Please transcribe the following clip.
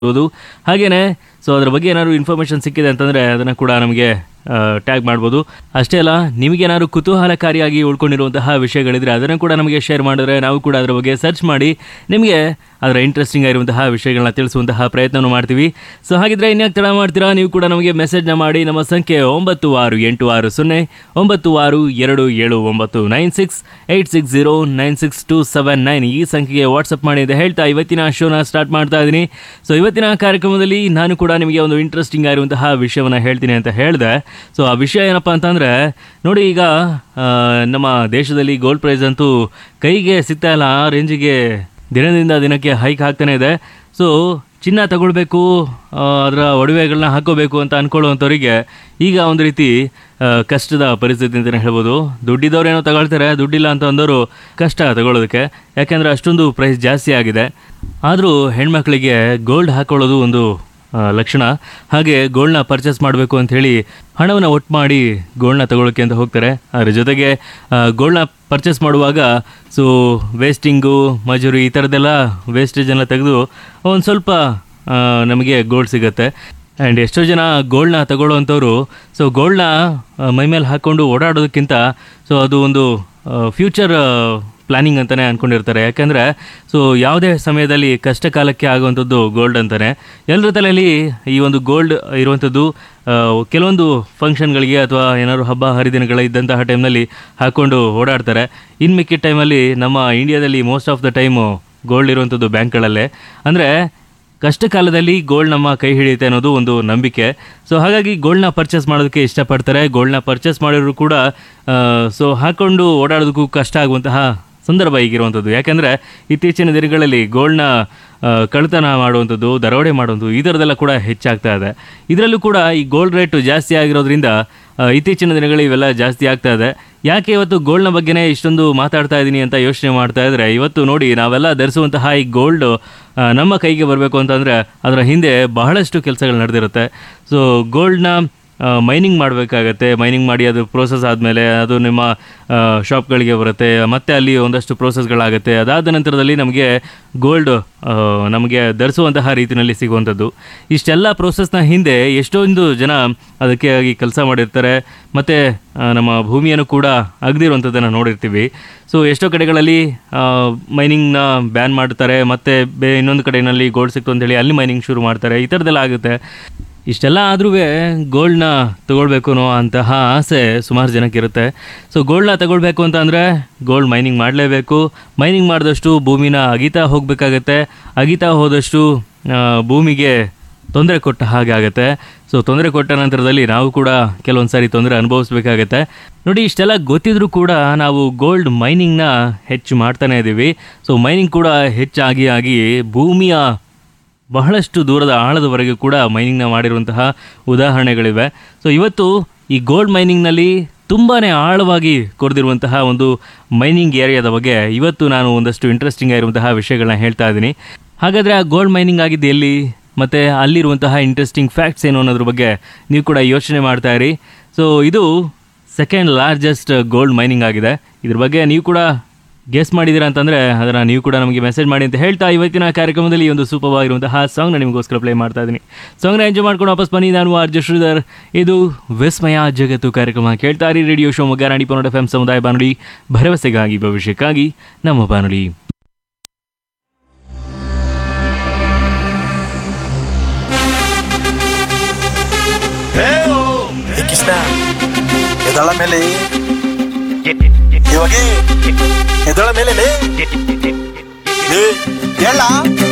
ಇರ್ಬೋದು ಹಾಗೇನೆ ಸೊ ಅದ್ರ ಬಗ್ಗೆ ಏನಾದ್ರು ಇನ್ಫಾರ್ಮೇಷನ್ ಸಿಕ್ಕಿದೆ ಅಂತಂದರೆ ಅದನ್ನು ಕೂಡ ನಮಗೆ ಟ್ಯಾಗ್ ಮಾಡ್ಬೋದು ಅಷ್ಟೇ ಅಲ್ಲ ನಿಮಗೇನಾದ್ರು ಕುತೂಹಲಕಾರಿಯಾಗಿ ಉಳ್ಕೊಂಡಿರುವಂತಹ ವಿಷಯಗಳಿದ್ರೆ ಅದನ್ನು ಕೂಡ ನಮಗೆ ಶೇರ್ ಮಾಡಿದ್ರೆ ನಾವು ಕೂಡ ಅದರ ಬಗ್ಗೆ ಸರ್ಚ್ ಮಾಡಿ ನಿಮಗೆ ಅದರ ಇಂಟ್ರೆಸ್ಟಿಂಗ್ ಆಗಿರುವಂತಹ ವಿಷಯಗಳನ್ನ ತಿಳಿಸುವಂತಹ ಪ್ರಯತ್ನವನ್ನು ಮಾಡ್ತೀವಿ ಸೊ ಹಾಗಿದ್ರೆ ಇನ್ಯಾಕೆ ತಡ ಮಾಡ್ತೀರಾ ನೀವು ಕೂಡ ನಮಗೆ ಮೆಸೇಜ್ನ ಮಾಡಿ ನಮ್ಮ ಸಂಖ್ಯೆ ಒಂಬತ್ತು ಆರು ಎಂಟು ಆರು ಸೊನ್ನೆ ಒಂಬತ್ತು ಆರು ಎರಡು ಏಳು ಒಂಬತ್ತು nine six eight six zero nine six two seven nine ಈ ಸಂಖ್ಯೆಗೆ ವಾಟ್ಸಪ್ ಮಾಡಿ ಅಂತ ಹೇಳ್ತಾ ಇವತ್ತಿನ ಶೋನ ಸ್ಟಾರ್ಟ್ ಮಾಡ್ತಾ ಇದ್ದೀನಿ ಸೊ ಇವತ್ತಿನ ಕಾರ್ಯಕ್ರಮದಲ್ಲಿ ನಾನು ಕೂಡ ನಿಮಗೆ ಒಂದು ಇಂಟ್ರೆಸ್ಟಿಂಗ್ ಆಗಿರುವಂತಹ ವಿಷಯವನ್ನು ಹೇಳ್ತೀನಿ ಅಂತ ಹೇಳಿದೆ ಸೊ ಆ ವಿಷಯ ಏನಪ್ಪ ಅಂತಂದರೆ ನೋಡಿ ಈಗ ಆ, ನಮ್ಮ ದೇಶದಲ್ಲಿ ಗೋಲ್ಡ್ ಪ್ರೈಸ್ ಅಂತೂ ಕೈಗೆ ಸಿಗ್ತಾ ಇಲ್ಲ ಆ ರೇಂಜಿಗೆ ದಿನದಿಂದ ದಿನಕ್ಕೆ ಹೈಕ್ ಆಗ್ತಾನೆ ಇದೆ ಸೊ ಚಿನ್ನ ತಗೊಳ್ಬೇಕು ಆ, ಅದರ ಒಡವೆಗಳನ್ನ ಹಾಕೋಬೇಕು ಅಂತ ಅನ್ಕೊಳ್ಳುವಂಥವ್ರಿಗೆ ಈಗ ಒಂದು ರೀತಿ ಆ, ಕಷ್ಟದ ಪರಿಸ್ಥಿತಿ ಅಂತಲೇ ಹೇಳ್ಬೋದು ದುಡ್ಡಿದ್ದವ್ರು ಏನೋ ತಗೊಳ್ತಾರೆ ದುಡ್ಡಿಲ್ಲ ಅಂತ ಅಂದವರು ಕಷ್ಟ ತಗೊಳ್ಳೋದಕ್ಕೆ ಯಾಕೆಂದರೆ ಅಷ್ಟೊಂದು ಪ್ರೈಸ್ ಜಾಸ್ತಿ ಆಗಿದೆ ಆದರೂ ಹೆಣ್ಮಕ್ಳಿಗೆ ಗೋಲ್ಡ್ ಹಾಕೊಳ್ಳೋದು ಒಂದು ಆ, ಲಕ್ಷಣ ಹಾಗೆ ಗೋಲ್ಡ್ನ ಪರ್ಚೇಸ್ ಮಾಡಬೇಕು ಅಂತ ಹೇಳಿ ಹಣವನ್ನು ಒಟ್ಟು ಮಾಡಿ ಗೋಲ್ಡ್ನ ತಗೊಳ್ಳೋಕೆ ಅಂತ ಹೋಗ್ತಾರೆ ಅದ್ರ ಜೊತೆಗೆ ಗೋಲ್ಡ್ನ ಪರ್ಚೇಸ್ ಮಾಡುವಾಗ ಸೊ ವೇಸ್ಟಿಂಗು ಮಜೂರಿ ಈ ಥರದ್ದೆಲ್ಲ ವೇಸ್ಟೇಜ್ ಎಲ್ಲ ತೆಗೆದು ಒಂದು ಸ್ವಲ್ಪ ಆ, ನಮಗೆ ಗೋಲ್ಡ್ ಸಿಗುತ್ತೆ ಆ್ಯಂಡ್ ಎಷ್ಟೋ ಜನ ಗೋಲ್ಡ್ನ ತಗೊಳ್ಳೋವಂಥವ್ರು ಸೊ ಗೋಲ್ಡ್ನ ಮೈಮೇಲೆ ಹಾಕ್ಕೊಂಡು ಓಡಾಡೋದಕ್ಕಿಂತ ಸೊ ಅದು ಒಂದು ಫ್ಯೂಚರ್ ಪ್ಲಾನಿಂಗ್ ಅಂತಲೇ ಅಂದ್ಕೊಂಡಿರ್ತಾರೆ ಯಾಕೆಂದರೆ ಸೊ ಯಾವುದೇ ಸಮಯದಲ್ಲಿ ಕಷ್ಟ ಕಾಲಕ್ಕೆ ಆಗುವಂಥದ್ದು ಗೋಲ್ಡ್ ಅಂತಾನೆ ಎಲ್ಲರ ತಲೆಯಲ್ಲಿ ಈ ಒಂದು ಗೋಲ್ಡ್ ಇರುವಂಥದ್ದು ಆ, ಕೆಲವೊಂದು ಫಂಕ್ಷನ್ಗಳಿಗೆ ಅಥವಾ ಏನಾದ್ರು ಹಬ್ಬ ಹರಿದಿನಗಳ ಇದ್ದಂತಹ ಟೈಮ್ನಲ್ಲಿ ಹಾಕ್ಕೊಂಡು ಓಡಾಡ್ತಾರೆ ಇನ್ನು ಮಿಕ್ಕಿದ ಟೈಮಲ್ಲಿ ನಮ್ಮ ಇಂಡಿಯಾದಲ್ಲಿ most of the time gold ಇರುವಂಥದ್ದು ಬ್ಯಾಂಕ್ಗಳಲ್ಲೇ ಅಂದರೆ ಕಷ್ಟ ಕಾಲದಲ್ಲಿ ಗೋಲ್ಡ್ ನಮ್ಮ ಕೈ ಹಿಡಿಯುತ್ತೆ ಅನ್ನೋದು ಒಂದು ನಂಬಿಕೆ ಸೊ ಹಾಗಾಗಿ ಗೋಲ್ಡ್ನ ಪರ್ಚೇಸ್ ಮಾಡೋದಕ್ಕೆ ಇಷ್ಟಪಡ್ತಾರೆ ಗೋಲ್ಡ್ನ ಪರ್ಚೇಸ್ ಮಾಡಿದ್ರು ಕೂಡ ಸೊ ಹಾಕೊಂಡು ಓಡಾಡೋದಕ್ಕೂ ಕಷ್ಟ ಆಗುವಂತಹ ಸಂದರ್ಭ ಈಗಿರುವಂಥದ್ದು ಯಾಕೆಂದರೆ ಇತ್ತೀಚಿನ ದಿನಗಳಲ್ಲಿ ಗೋಲ್ಡ್ನ ಆ, ಕಳ್ತನ ಮಾಡುವಂಥದ್ದು ದರೋಡೆ ಮಾಡುವಂಥದ್ದು ಈ ಥರದ್ದೆಲ್ಲ ಕೂಡ ಹೆಚ್ಚಾಗ್ತಾ ಇದೆ ಇದರಲ್ಲೂ ಕೂಡ ಈ ಗೋಲ್ಡ್ ರೇಟು ಜಾಸ್ತಿ ಆಗಿರೋದ್ರಿಂದ ಆ, ಇತ್ತೀಚಿನ ದಿನಗಳಲ್ಲಿ ಇವೆಲ್ಲ ಜಾಸ್ತಿ ಆಗ್ತಾ ಇದೆ ಯಾಕೆ ಇವತ್ತು ಗೋಲ್ಡ್ನ ಬಗ್ಗೆನೇ ಇಷ್ಟೊಂದು ಮಾತಾಡ್ತಾ ಇದ್ದೀನಿ ಅಂತ ಯೋಚನೆ ಮಾಡ್ತಾ ಇದ್ರೆ ಇವತ್ತು ನೋಡಿ ನಾವೆಲ್ಲ ಧರಿಸುವಂತಹ ಈ ಗೋಲ್ಡ್ ನಮ್ಮ ಕೈಗೆ ಬರಬೇಕು ಅಂತಂದರೆ ಅದರ ಹಿಂದೆ ಬಹಳಷ್ಟು ಕೆಲಸಗಳು ನಡೆದಿರುತ್ತೆ ಸೊ ಗೋಲ್ಡ್ನ ಮೈನಿಂಗ್ ಮಾಡಬೇಕಾಗತ್ತೆ ಮೈನಿಂಗ್ ಮಾಡಿ ಅದು ಪ್ರೋಸೆಸ್ ಆದಮೇಲೆ ಅದು ನಿಮ್ಮ ಶಾಪ್ಗಳಿಗೆ ಬರುತ್ತೆ ಮತ್ತೆ ಅಲ್ಲಿ ಒಂದಷ್ಟು ಪ್ರೋಸೆಸ್ಗಳಾಗುತ್ತೆ ಅದಾದ ನಂತರದಲ್ಲಿ ನಮಗೆ ಗೋಲ್ಡ್ ನಮಗೆ ಧರಿಸುವಂತಹ ರೀತಿಯಲ್ಲಿ ಸಿಗುವಂಥದ್ದು ಇಷ್ಟೆಲ್ಲ ಪ್ರೋಸೆಸ್ನ ಹಿಂದೆ ಎಷ್ಟೊಂದು ಜನ ಅದಕ್ಕೆ ಆಗಿ ಕೆಲಸ ಮಾಡಿರ್ತಾರೆ ಮತ್ತು ನಮ್ಮ ಭೂಮಿಯನ್ನು ಕೂಡ ಅಗದಿರುವಂಥದ್ದನ್ನು ನೋಡಿರ್ತೀವಿ ಸೊ ಎಷ್ಟೋ ಕಡೆಗಳಲ್ಲಿ ಮೈನಿಂಗ್ನ ಬ್ಯಾನ್ ಮಾಡ್ತಾರೆ ಮತ್ತು ಬೇ ಇನ್ನೊಂದು ಕಡೆಯಲ್ಲಿ ಗೋಲ್ಡ್ ಸಿಕ್ತು ಅಂತೇಳಿ ಅಲ್ಲಿ ಮೈನಿಂಗ್ ಶುರು ಮಾಡ್ತಾರೆ ಈ ಥರದ್ದೆಲ್ಲ ಆಗುತ್ತೆ ಇಷ್ಟೆಲ್ಲ ಆದ್ರೂ ಗೋಲ್ಡ್ನ ತಗೊಳ್ಬೇಕು ಅನ್ನೋ ಅಂತಹ ಆಸೆ ಸುಮಾರು ಜನಕ್ಕೆ ಇರುತ್ತೆ ಸೊ ಗೋಲ್ಡ್ನ ತಗೊಳ್ಬೇಕು ಅಂತ ಅಂದರೆ ಗೋಲ್ಡ್ ಮೈನಿಂಗ್ ಮಾಡಲೇಬೇಕು ಮೈನಿಂಗ್ ಮಾಡಿದಷ್ಟು ಭೂಮಿನ ಅಗಿತಾ ಹೋಗಬೇಕಾಗತ್ತೆ ಅಗಿತಾ ಹೋದಷ್ಟು ಆ, ಭೂಮಿಗೆ ತೊಂದರೆ ಕೊಟ್ಟ ಹಾಗೆ ಆಗುತ್ತೆ ಸೊ ತೊಂದರೆ ಕೊಟ್ಟ ನಂತರದಲ್ಲಿ ನಾವು ಕೂಡ ಕೆಲವೊಂದು ಸಾರಿ ತೊಂದರೆ ಅನುಭವಿಸ್ಬೇಕಾಗತ್ತೆ ನೋಡಿ ಇಷ್ಟೆಲ್ಲ ಗೊತ್ತಿದ್ರೂ ಕೂಡ ನಾವು ಗೋಲ್ಡ್ ಮೈನಿಂಗ್ನ ಹೆಚ್ಚು ಮಾಡ್ತಾನೆ ಇದ್ದೀವಿ ಸೊ ಮೈನಿಂಗ್ ಕೂಡ ಹೆಚ್ಚಾಗಿ ಆಗಿ ಭೂಮಿಯ ಬಹಳಷ್ಟು ದೂರದ ಆಳದವರೆಗೂ ಕೂಡ ಮೈನಿಂಗ್ನ ಮಾಡಿರುವಂತಹ ಉದಾಹರಣೆಗಳಿವೆ ಸೊ ಇವತ್ತು ಈ ಗೋಲ್ಡ್ ಮೈನಿಂಗ್ನಲ್ಲಿ ತುಂಬಾ ಆಳವಾಗಿ ಕೊರೆದಿರುವಂತಹ ಒಂದು ಮೈನಿಂಗ್ ಏರಿಯಾದ ಬಗ್ಗೆ ಇವತ್ತು ನಾನು ಒಂದಷ್ಟು ಇಂಟ್ರೆಸ್ಟಿಂಗ್ ಆಗಿರುವಂತಹ ವಿಷಯಗಳನ್ನ ಹೇಳ್ತಾ ಇದ್ದೀನಿ ಹಾಗಾದರೆ ಆ ಗೋಲ್ಡ್ ಮೈನಿಂಗ್ ಆಗಿದ್ದು ಎಲ್ಲಿ ಮತ್ತು ಅಲ್ಲಿರುವಂತಹ ಇಂಟ್ರೆಸ್ಟಿಂಗ್ ಫ್ಯಾಕ್ಟ್ಸ್ ಏನು ಅನ್ನೋದ್ರ ಬಗ್ಗೆ ನೀವು ಕೂಡ ಯೋಚನೆ ಮಾಡ್ತಾ ಇರಿ ಸೊ ಇದು ಸೆಕೆಂಡ್ ಲಾರ್ಜೆಸ್ಟ್ ಗೋಲ್ಡ್ ಮೈನಿಂಗ್ ಆಗಿದೆ ಇದ್ರ ಬಗ್ಗೆ ನೀವು ಕೂಡ ಗೆಸ್ ಮಾಡಿದ್ದೀರಾ ಅಂತಂದರೆ ಅದನ್ನು ನೀವು ಕೂಡ ನಮಗೆ ಮೆಸೇಜ್ ಮಾಡಿ ಅಂತ ಹೇಳ್ತಾ ಇವತ್ತಿನ ಕಾರ್ಯಕ್ರಮದಲ್ಲಿ ಈ ಒಂದು ಸೂಪರ್ ಆಗಿರುವಂತಹ ಸಾಂಗ್ನ ನಿಮಗೋಸ್ಕರ ಪ್ಲೇ ಮಾಡ್ತಾ ಇದ್ದೀನಿ ಸಾಂಗ್ನ ಎಂಜಾಯ್ ಮಾಡ್ಕೊಂಡು ವಾಪಸ್ ಬನ್ನಿ ನಾನು ಆರ್ ಜೆ ಶ್ರೀಧರ್ ಇದು ವಿಸ್ಮಯ ಜಗತ್ತು ಕಾರ್ಯಕ್ರಮ ಕೇಳ್ತಾ ಇರಿ ರೇಡಿಯೋ ಶಿವಮೊಗ್ಗ ರಾಣಿ ಪನ್ನಡ ಎಫ್ ಎಂ ಸಮುದಾಯ ಬಾನುಲಿ ಭರವಸೆಗಾಗಿ ಭವಿಷ್ಯಕ್ಕಾಗಿ ನಮ್ಮ ಬಾನುಲಿ ಏ ಕೃಷ್ಣ ಎದಳ ಮೇಲೆ ಇವಾಗ ಎದಳ ಮೇಲೆ ಲೇ? ಏ, ಹೇಳ